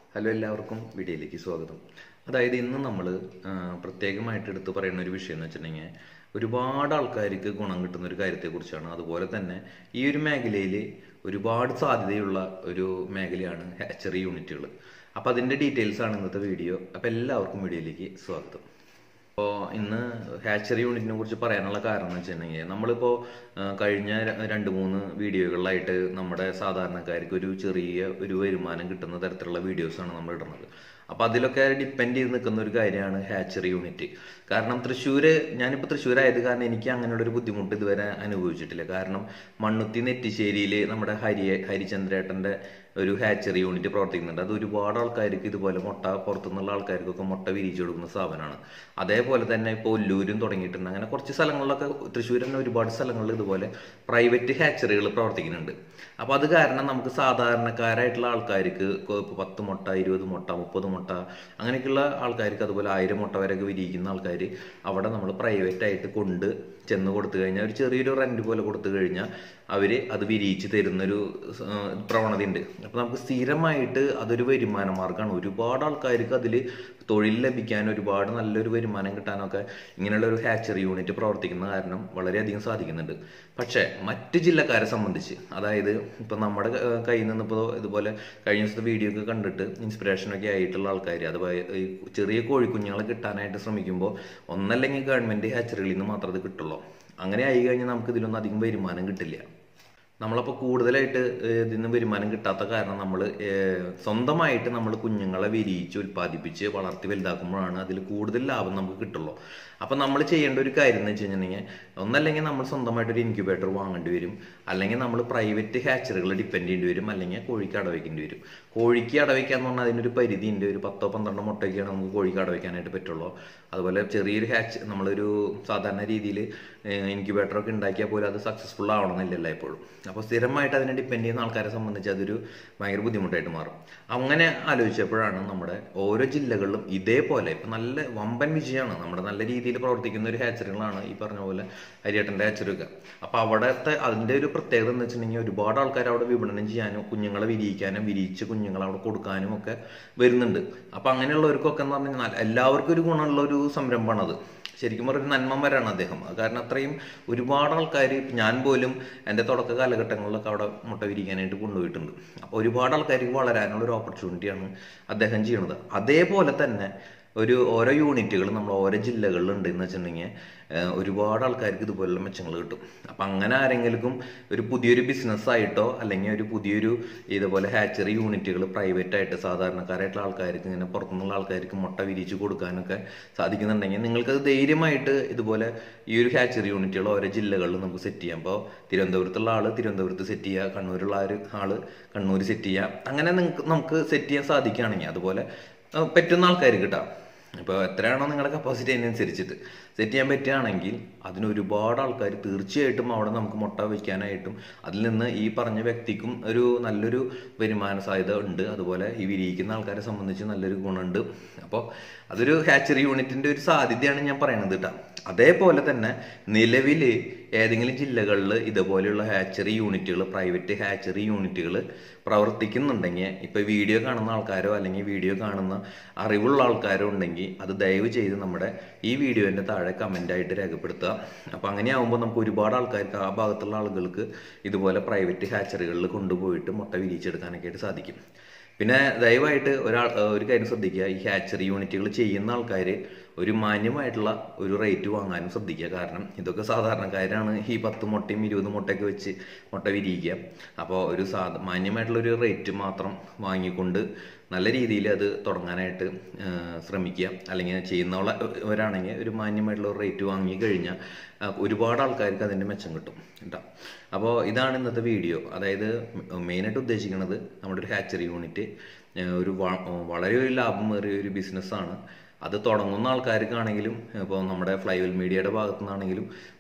hello എല്ലാവർക്കും വീഡിയോയിലേക്ക് സ്വാഗതം അതായത് ഇന്ന് നമ്മൾ പ്രത്യേകമായിട്ട് എടുത്ത് പറയുന്ന ഒരു വിഷയം എന്ന് വെച്ചിട്ടുണ്ടെങ്കിൽ ഒരുപാട് ആൾക്കാർക്ക് ഗുണം കിട്ടുന്ന ഒരു കാര്യത്തെക്കുറിച്ചാണ് അതുപോലെ തന്നെ ഈ ഒരു മേഖലയിൽ ഒരുപാട് സാധ്യതയുള്ള ഒരു മേഖലയാണ് ഹാച്ചറി യൂണിറ്റുകൾ അപ്പോൾ അതിൻ്റെ ഡീറ്റെയിൽസ് ആണ് ഇന്നത്തെ വീഡിയോ അപ്പോൾ എല്ലാവർക്കും വീഡിയോയിലേക്ക് സ്വാഗതം അപ്പോൾ ഇന്ന് ഹാച്ചറി യൂണിറ്റിനെ കുറിച്ച് പറയാനുള്ള കാരണം എന്ന് വെച്ചിട്ടുണ്ടെങ്കിൽ നമ്മളിപ്പോൾ ആ, കഴിഞ്ഞ ര- രണ്ട് മൂന്ന് വീഡിയോകളിലായിട്ട് നമ്മുടെ സാധാരണക്കാർക്ക് ഒരു ചെറിയ ഒരു വരുമാനം കിട്ടുന്ന തരത്തിലുള്ള വീഡിയോസാണ് നമ്മൾ ഇടുന്നത് അപ്പോൾ അതിലൊക്കെ ഡിപ്പെൻഡ് ചെയ്ത് നിൽക്കുന്ന ഒരു കാര്യമാണ് ഹാച്ചറി യൂണിറ്റ് കാരണം തൃശ്ശൂർ ഞാനിപ്പോൾ തൃശ്ശൂരായത് കാരണം എനിക്ക് അങ്ങനെയുള്ള ഒരു ബുദ്ധിമുട്ട് ഇതുവരെ അനുഭവിച്ചിട്ടില്ല കാരണം മണ്ണുത്തി നെറ്റിശ്ശേരിയിൽ നമ്മുടെ ഹരി ഹരിചന്ദ്രേട്ടൻ്റെ ഒരു ഹാച്ചറി യൂണിറ്റ് പ്രവർത്തിക്കുന്നുണ്ട് അത് ഒരുപാട് ആൾക്കാർക്ക് ഇതുപോലെ മുട്ട പുറത്തുനിന്നുള്ള ആൾക്കാർക്കൊക്കെ മുട്ട വിരിച്ചു കൊടുക്കുന്ന സ്ഥാപനമാണ് അതേപോലെ തന്നെ ഇപ്പോൾ ഒല്ലൂരും തുടങ്ങിയിട്ടുണ്ട് അങ്ങനെ കുറച്ച് സ്ഥലങ്ങളിലൊക്കെ തൃശ്ശൂർ തന്നെ ഒരുപാട് സ്ഥലങ്ങളിൽ ഇതുപോലെ പ്രൈവറ്റ് ഹാച്ചറികൾ പ്രവർത്തിക്കുന്നുണ്ട് അപ്പോൾ അത് കാരണം നമുക്ക് സാധാരണക്കാരായിട്ടുള്ള ആൾക്കാർക്ക് ഇപ്പോൾ പത്ത് മുട്ട ഇരുപത് മുട്ട മുപ്പത് മുട്ട അങ്ങനെയൊക്കെയുള്ള ആൾക്കാർക്ക് അതുപോലെ ആയിരം മുട്ട വരെയൊക്കെ വിരിയിക്കുന്ന ആൾക്കാർ അവിടെ നമ്മൾ പ്രൈവറ്റ് ആയിട്ട് കൊണ്ട് ചെന്ന് കൊടുത്തു കഴിഞ്ഞാൽ ഒരു ചെറിയൊരു റെന്റ് പോലെ കൊടുത്തു കഴിഞ്ഞാൽ അവർ അത് വിരിയിച്ച് തരുന്നൊരു ആ, പ്രവണതയുണ്ട് അപ്പോൾ നമുക്ക് സ്ഥിരമായിട്ട് അതൊരു വരുമാന മാർഗ്ഗമാണ് ഒരുപാട് ആൾക്കാർക്ക് അതിൽ തൊഴിൽ ലഭിക്കാൻ ഒരുപാട് നല്ലൊരു വരുമാനം കിട്ടാനൊക്കെ ഇങ്ങനെയുള്ള ഒരു ഹാച്ചറി യൂണിറ്റ് പ്രവർത്തിക്കുന്ന കാരണം വളരെയധികം സാധിക്കുന്നുണ്ട് പക്ഷേ മറ്റ് ജില്ലക്കാരെ സംബന്ധിച്ച് അതായത് ഇപ്പം നമ്മുടെ ക- കയ്യിൽ നിന്ന് ഇപ്പോൾ ഇതുപോലെ കഴിഞ്ഞ ദിവസത്തെ വീഡിയോ ഒക്കെ കണ്ടിട്ട് ഇൻസ്പിറേഷനൊക്കെ ആയിട്ടുള്ള ആൾക്കാർ അതുപോലെ ഈ ചെറിയ കോഴിക്കുഞ്ഞുങ്ങളെ കിട്ടാനായിട്ട് ശ്രമിക്കുമ്പോൾ ഒന്നല്ലെങ്കിൽ ഗവൺമെൻറ് ഹാച്ചറികളിൽ നിന്ന് മാത്രമേ അത് കിട്ടുള്ളൂ അങ്ങനെ ആയി കഴിഞ്ഞാൽ നമുക്ക് ഇതിലൊന്നും അധികം വരുമാനം കിട്ടില്ല നമ്മളപ്പോൾ കൂടുതലായിട്ട് ഏഹ്, ഇതിൽ നിന്ന് വരുമാനം കിട്ടാത്ത കാരണം നമ്മൾ സ്വന്തമായിട്ട് നമ്മൾ കുഞ്ഞുങ്ങളെ വിരിയിച്ച് ഉൽപ്പാദിപ്പിച്ച് വളർത്തി വലുതാക്കുമ്പോഴാണ് അതിൽ കൂടുതൽ ലാഭം നമുക്ക് കിട്ടുള്ളൂ അപ്പം നമ്മൾ ചെയ്യേണ്ട ഒരു കാര്യം എന്ന് വെച്ച് കഴിഞ്ഞിട്ടുണ്ടെങ്കിൽ ഒന്നല്ലെങ്കിൽ നമ്മൾ സ്വന്തമായിട്ട് ഒരു ഇൻക്യുബേറ്റർ വാങ്ങേണ്ടി വരും അല്ലെങ്കിൽ നമ്മൾ പ്രൈവറ്റ് ഹാച്ചറികൾ ഡിപ്പെൻഡ് ചെയ്യേണ്ടി വരും അല്ലെങ്കിൽ കോഴിക്ക് അടവയ്ക്കേണ്ടി വരും കോഴിക്ക് അടവയ്ക്കാന്ന് പറഞ്ഞാൽ അതിനൊരു പരിധി ഉണ്ട് ഒരു പത്തോ പന്ത്രണ്ടോ മുട്ടയൊക്കെയാണ് നമുക്ക് കോഴിക്ക് അടവയ്ക്കാനായിട്ട് പറ്റുള്ളൂ അതുപോലെ ചെറിയൊരു ഹാച്ച് നമ്മളൊരു സാധാരണ രീതിയിൽ ഇൻക്യുബേറ്റർ ഒക്കെ ഉണ്ടാക്കിയാൽ പോലും അത് സക്സസ്ഫുൾ ആവണമെന്നില്ലല്ലോ എപ്പോഴും അപ്പോൾ സ്ഥിരമായിട്ട് അതിനെ ഡിപ്പെൻഡ് ചെയ്യുന്ന ആൾക്കാരെ സംബന്ധിച്ച് അതൊരു ഭയങ്കര ബുദ്ധിമുട്ടായിട്ട് മാറും അങ്ങനെ ആലോചിച്ചപ്പോഴാണ് നമ്മുടെ ഓരോ ജില്ലകളിലും ഇതേപോലെ ഇപ്പം നല്ല വമ്പൻ വിജയമാണ് നമ്മുടെ നല്ല രീതിയിൽ പ്രവർത്തിക്കുന്ന ഒരു ഹാച്ചറികളാണ് ഈ പറഞ്ഞ പോലെ ഹരിയേട്ടൻ്റെ ഹാച്ചറി ഒക്കെ അപ്പോൾ അവിടുത്തെ അതിൻ്റെ ഒരു പ്രത്യേകത എന്ന് വെച്ചിട്ടുണ്ടെങ്കിൽ ഒരുപാട് ആൾക്കാർ അവിടെ വിപണനം ചെയ്യാനും കുഞ്ഞുങ്ങളെ വിരിയിക്കാനും വിരിയിച്ച് കുഞ്ഞുങ്ങളെ അവിടെ കൊടുക്കാനും ഒക്കെ വരുന്നുണ്ട് അപ്പോൾ അങ്ങനെയുള്ളവർക്കൊക്കെ എന്ന് പറഞ്ഞു കഴിഞ്ഞാൽ എല്ലാവർക്കും ഒരു ഗുണമുള്ള ഒരു സംരംഭമാണത് ശരിക്കും പറഞ്ഞ നന്മമരാണ് അദ്ദേഹം അത് കാരണം അത്രയും ഒരുപാട് ആൾക്കാർ ഞാൻ പോലും എൻ്റെ തുടക്ക കാലഘട്ടങ്ങളിലൊക്കെ അവിടെ മുട്ട വിരിക്കാനായിട്ട് കൊണ്ടുപോയിട്ടുണ്ട് അപ്പോൾ ഒരുപാട് ആൾക്കാർക്ക് വളരാനുള്ള ഒരു ഓപ്പർച്യൂണിറ്റിയാണ് അദ്ദേഹം ചെയ്യണത് അതേപോലെ തന്നെ ഒരു ഓരോ യൂണിറ്റുകൾ നമ്മൾ ഓരോ ജില്ലകളിൽ ഉണ്ട് എന്ന് വെച്ചിട്ടുണ്ടെങ്കിൽ ഏഹ്, ഒരുപാട് ആൾക്കാർക്ക് ഇതുപോലുള്ള മെച്ചങ്ങൾ കിട്ടും അപ്പം അങ്ങനെ ആരെങ്കിലും ഒരു പുതിയൊരു ബിസിനസ് ആയിട്ടോ അല്ലെങ്കിൽ ഒരു പുതിയൊരു ഇതുപോലെ ഹാച്ചറി യൂണിറ്റുകൾ പ്രൈവറ്റ് ആയിട്ട് സാധാരണക്കാരായിട്ടുള്ള ആൾക്കാർക്ക് ഇങ്ങനെ പുറത്തുനിന്നുള്ള ആൾക്കാർക്ക് മുട്ട വിരിച്ച് കൊടുക്കാനൊക്കെ സാധിക്കുന്നുണ്ടെങ്കിൽ നിങ്ങൾക്കത് ധൈര്യമായിട്ട് ഇതുപോലെ ഈ ഒരു ഹാച്ചറി യൂണിറ്റുകൾ ഓരോ ജില്ലകളിൽ നമുക്ക് സെറ്റ് ചെയ്യാം അപ്പോൾ തിരുവനന്തപുരത്തുള്ള ആള് തിരുവനന്തപുരത്ത് സെറ്റ് ചെയ്യുക കണ്ണൂരുള്ള ആ ഒരു ആള് കണ്ണൂർ സെറ്റ് ചെയ്യുക അങ്ങനെ നിങ്ങൾക്ക് നമുക്ക് സെറ്റ് ചെയ്യാൻ സാധിക്കുകയാണെങ്കിൽ അതുപോലെ ആ, പറ്റുന്ന ആൾക്കാർക്ക് കിട്ടാം ഇപ്പോൾ എത്രയാണോ നിങ്ങളുടെ കപ്പാസിറ്റി അതിനനുസരിച്ചിട്ട് സെറ്റ് ചെയ്യാൻ പറ്റുകയാണെങ്കിൽ അതിന് ഒരുപാട് ആൾക്കാർ തീർച്ചയായിട്ടും അവിടെ നമുക്ക് മുട്ട വയ്ക്കാനായിട്ടും അതിൽ നിന്ന് ഈ പറഞ്ഞ വ്യക്തിക്കും ഒരു നല്ലൊരു വരുമാന സാധ്യത ഉണ്ട് അതുപോലെ ഈ വിരിയിക്കുന്ന ആൾക്കാരെ സംബന്ധിച്ച് നല്ലൊരു ഗുണമുണ്ട് അപ്പോൾ അതൊരു ഹാച്ചറി യൂണിറ്റിന്റെ ഒരു സാധ്യതയാണ് ഞാൻ പറയുന്നത് കേട്ടോ അതേപോലെ തന്നെ നിലവിൽ ഏതെങ്കിലും ജില്ലകളിൽ ഇതുപോലെയുള്ള ഹാച്ചറി യൂണിറ്റുകൾ പ്രൈവറ്റ് ഹാച്ചറി യൂണിറ്റുകൾ പ്രവർത്തിക്കുന്നുണ്ടെങ്കിൽ ഇപ്പോൾ വീഡിയോ കാണുന്ന ആൾക്കാരോ അല്ലെങ്കിൽ വീഡിയോ കാണുന്ന അറിവുള്ള ആൾക്കാരോ ഉണ്ടെങ്കിൽ അത് ദയവ് ചെയ്ത് നമ്മുടെ ഈ വീഡിയോൻ്റെ താഴെ കമൻ്റ് ആയിട്ട് രേഖപ്പെടുത്തുക അപ്പോൾ അങ്ങനെയാകുമ്പോൾ നമുക്ക് ഒരുപാട് ആൾക്കാർക്ക് ആ ഭാഗത്തുള്ള ആളുകൾക്ക് ഇതുപോലെ പ്രൈവറ്റ് ഹാച്ചറികളിൽ കൊണ്ടുപോയിട്ട് മുട്ട വിരിയിച്ചെടുക്കാനൊക്കെ ആയിട്ട് സാധിക്കും പിന്നെ ദയവായിട്ട് ഒരാൾ ഏഹ് ഒരു കാര്യം ശ്രദ്ധിക്കുക ഈ ഹാച്ചറി യൂണിറ്റുകൾ ചെയ്യുന്ന ആൾക്കാർ ഒരു മാന്യമായിട്ടുള്ള ഒരു റേറ്റ് വാങ്ങാനും ശ്രദ്ധിക്കുക കാരണം ഇതൊക്കെ സാധാരണക്കാരാണ് ഈ പത്ത് മുട്ടയും ഇരുപത് മുട്ടയൊക്കെ വെച്ച് മുട്ട വിരിയിക്കുക അപ്പോൾ ഒരു സാധ മാന്യമായിട്ടുള്ള ഒരു റേറ്റ് മാത്രം വാങ്ങിക്കൊണ്ട് നല്ല രീതിയിൽ അത് തുടങ്ങാനായിട്ട് ഏഹ് ശ്രമിക്കുക അല്ലെങ്കിൽ ചെയ്യുന്നവരാണെങ്കിൽ ഒരു മാന്യമായിട്ടുള്ള ഒരു റേറ്റ് വാങ്ങി കഴിഞ്ഞാൽ ആ, ഒരുപാട് ആൾക്കാർക്ക് അതിൻ്റെ മെച്ചം കിട്ടും കേട്ടോ അപ്പോൾ ഇതാണ് ഇന്നത്തെ വീഡിയോ അതായത് മെയിനായിട്ട് ഉദ്ദേശിക്കുന്നത് നമ്മുടെ ഒരു ഹാച്ചറി യൂണിറ്റ് ഒരു വ- വളരെ ഒരു ലാഭമേറിയ ഒരു ബിസിനസ്സാണ് അത് തുടങ്ങുന്ന ആൾക്കാർക്കാണെങ്കിലും ഇപ്പോൾ നമ്മുടെ ഫ്ലൈവൽ മീഡിയയുടെ ഭാഗത്തു നിന്നാണെങ്കിലും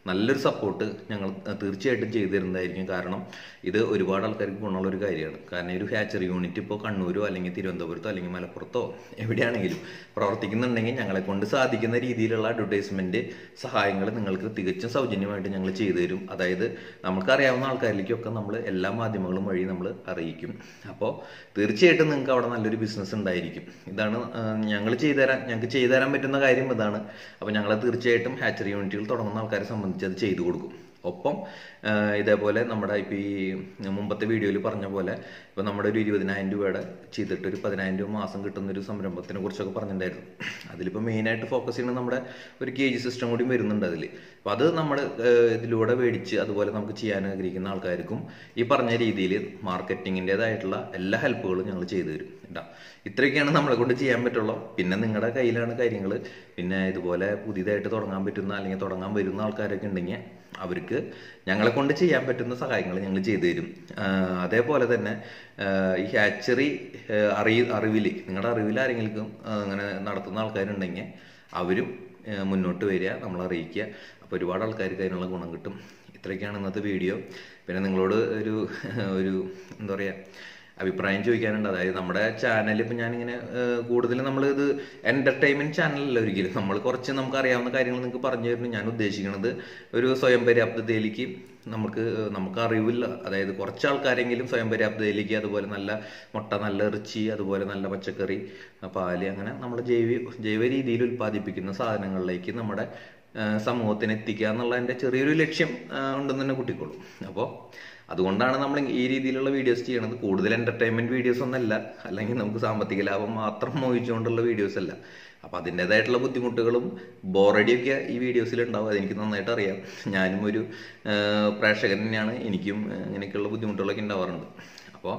നല്ലൊരു സപ്പോർട്ട് ഞങ്ങൾ തീർച്ചയായിട്ടും ചെയ്തു തരുന്നതായിരിക്കും കാരണം ഇത് ഒരുപാട് ആൾക്കാർക്ക് ഗുണമുള്ള ഒരു കാര്യമാണ് കാരണം ഈ ഒരു ഹാച്ചറി യൂണിറ്റ് ഇപ്പോൾ കണ്ണൂരോ അല്ലെങ്കിൽ തിരുവനന്തപുരത്തോ അല്ലെങ്കിൽ മലപ്പുറത്തോ എവിടെയാണെങ്കിലും പ്രവർത്തിക്കുന്നുണ്ടെങ്കിൽ ഞങ്ങളെ കൊണ്ട് സാധിക്കുന്ന രീതിയിലുള്ള അഡ്വർടൈസ്മെന്റ് സഹായങ്ങൾ നിങ്ങൾക്ക് തികച്ചും സൗജന്യമായിട്ട് ഞങ്ങൾ ചെയ്തു തരും അതായത് നമുക്കറിയാവുന്ന ആൾക്കാരിലേക്കൊക്കെ നമ്മൾ എല്ലാ മാധ്യമങ്ങളും വഴി നമ്മൾ അറിയിക്കും അപ്പോൾ തീർച്ചയായിട്ടും നിങ്ങൾക്ക് അവിടെ നല്ലൊരു ബിസിനസ് ഉണ്ടായിരിക്കും ഇതാണ് ഞങ്ങൾ ചെയ്തു തരാൻ ഞങ്ങൾക്ക് ചെയ്തു തരാൻ പറ്റുന്ന കാര്യം ഇതാണ് അപ്പോൾ ഞങ്ങൾ തീർച്ചയായിട്ടും ഹാച്ചറി യൂണിറ്റുകൾ തുടങ്ങുന്ന ആൾക്കാരെ സംബന്ധിച്ച് അത് ചെയ്തു കൊടുക്കും ഒപ്പം ആ, ഇതേപോലെ നമ്മുടെ ഇപ്പോൾ ഈ മുമ്പത്തെ വീഡിയോയിൽ പറഞ്ഞ പോലെ ഇപ്പോൾ നമ്മുടെ ഒരു ഇരുപതിനായിരം രൂപയുടെ ചെയ്തിട്ട് ഒരു പതിനായിരം രൂപ മാസം കിട്ടുന്ന ഒരു സംരംഭത്തിനെ കുറിച്ചൊക്കെ പറഞ്ഞിട്ടുണ്ടായിരുന്നു അതിലിപ്പോൾ മെയിനായിട്ട് ഫോക്കസ് ചെയ്യുന്നത് നമ്മുടെ ഒരു കെ ജി സിസ്റ്റം കൂടി വരുന്നുണ്ട് അതിൽ അപ്പോൾ അത് നമ്മൾ ഇതിലൂടെ മേടിച്ച് അതുപോലെ നമുക്ക് ചെയ്യാൻ ആഗ്രഹിക്കുന്ന ആൾക്കാർക്കും ഈ പറഞ്ഞ രീതിയിൽ മാർക്കറ്റിങ്ങിൻ്റെതായിട്ടുള്ള എല്ലാ ഹെൽപ്പുകളും ഞങ്ങൾ ചെയ്തു തരും കേട്ടോ ഇത്രയൊക്കെയാണ് നമ്മളെ കൊണ്ട് ചെയ്യാൻ പറ്റുള്ളൂ പിന്നെ നിങ്ങളുടെ കയ്യിലാണ് കാര്യങ്ങൾ പിന്നെ ഇതുപോലെ പുതിയതായിട്ട് തുടങ്ങാൻ പറ്റുന്ന അല്ലെങ്കിൽ തുടങ്ങാൻ വരുന്ന ആൾക്കാരൊക്കെ ഉണ്ടെങ്കിൽ അവർക്ക് ഞങ്ങളെ കൊണ്ട് ചെയ്യാൻ പറ്റുന്ന സഹായങ്ങൾ ഞങ്ങൾ ചെയ്തു തരും ആഹ് അതേപോലെ തന്നെ ആഹ് ഈ ഹാച്ചറി അറി അറിവിൽ നിങ്ങളുടെ അറിവിൽ ആരെങ്കിലും ആഹ് അങ്ങനെ നടത്തുന്ന ആൾക്കാരുണ്ടെങ്കിൽ അവരും ആഹ് മുന്നോട്ട് വരിക നമ്മളെ അറിയിക്കുക അപ്പോൾ ഒരുപാട് ആൾക്കാർക്ക് അതിനുള്ള ഗുണം കിട്ടും ഇത്രയൊക്കെയാണ് ഇന്നത്തെ വീഡിയോ പിന്നെ നിങ്ങളോട് ഒരു ഒരു എന്താ പറയുക അഭിപ്രായം ചോദിക്കാനുണ്ട് അതായത് നമ്മുടെ ചാനൽ ഇപ്പം ഞാനിങ്ങനെ കൂടുതൽ നമ്മൾ ഇത് എന്റർടൈൻമെന്റ് ചാനലല്ല ഒരിക്കലും നമ്മൾ കുറച്ച് നമുക്ക് അറിയാവുന്ന കാര്യങ്ങൾ നിങ്ങൾക്ക് പറഞ്ഞു തരുന്നു ഞാൻ ഉദ്ദേശിക്കുന്നത് ഒരു സ്വയം പര്യാപ്തതയിലേക്ക് നമുക്ക് ഏഹ്, നമുക്ക് അറിവില്ല അതായത് കുറച്ച് ആൾക്കാരെങ്കിലും സ്വയം പര്യാപ്തതയിലേക്ക് അതുപോലെ നല്ല മുട്ട നല്ല ഇറച്ചി അതുപോലെ നല്ല പച്ചക്കറി ആ, പാല് അങ്ങനെ നമ്മുടെ ജൈവ ജൈവ രീതിയിൽ ഉൽപ്പാദിപ്പിക്കുന്ന സാധനങ്ങളിലേക്ക് നമ്മുടെ ഏഹ്, സമൂഹത്തിന് എത്തിക്കുക എന്നുള്ളതിന്റെ ചെറിയൊരു ലക്ഷ്യം ഏഹ്, ഉണ്ടെന്ന് തന്നെ കൂട്ടിക്കോളും അപ്പോൾ അതുകൊണ്ടാണ് നമ്മൾ ഈ രീതിയിലുള്ള വീഡിയോസ് ചെയ്യണത് കൂടുതൽ എന്റർടൈൻമെന്റ് വീഡിയോസ് ഒന്നല്ല അല്ലെങ്കിൽ നമുക്ക് സാമ്പത്തിക ലാഭം മാത്രം മോഹിച്ചുകൊണ്ടുള്ള വീഡിയോസ് അല്ല അപ്പൊ അതിൻ്റെതായിട്ടുള്ള ബുദ്ധിമുട്ടുകളും ബോറടിയൊക്കെ ഈ വീഡിയോസിൽ ഉണ്ടാവും അതെനിക്ക് നന്നായിട്ട് അറിയാം ഞാനും ഒരു ആ, പ്രേക്ഷകൻ തന്നെയാണ് എനിക്കും ആ, ഇങ്ങനെയൊക്കെയുള്ള ബുദ്ധിമുട്ടുകളൊക്കെ ഉണ്ടാവാറുണ്ട് അപ്പോൾ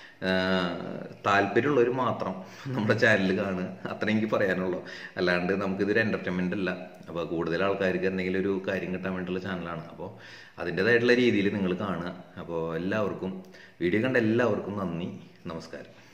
താല്പര്യമുള്ളവർ മാത്രം നമ്മുടെ ചാനൽ കാണുക അത്ര എനിക്ക് പറയാനുള്ളൂ അല്ലാണ്ട് നമുക്കിതൊരു എന്റർടൈൻമെന്റ് അല്ല അപ്പോൾ കൂടുതൽ ആൾക്കാർക്ക് എന്തെങ്കിലും ഒരു കാര്യം കിട്ടാൻ വേണ്ടിയുള്ള ചാനലാണ് അപ്പോൾ അതിൻ്റെതായിട്ടുള്ള രീതിയിൽ നിങ്ങൾ കാണുക അപ്പോൾ എല്ലാവർക്കും വീഡിയോ കണ്ട എല്ലാവർക്കും നന്ദി നമസ്കാരം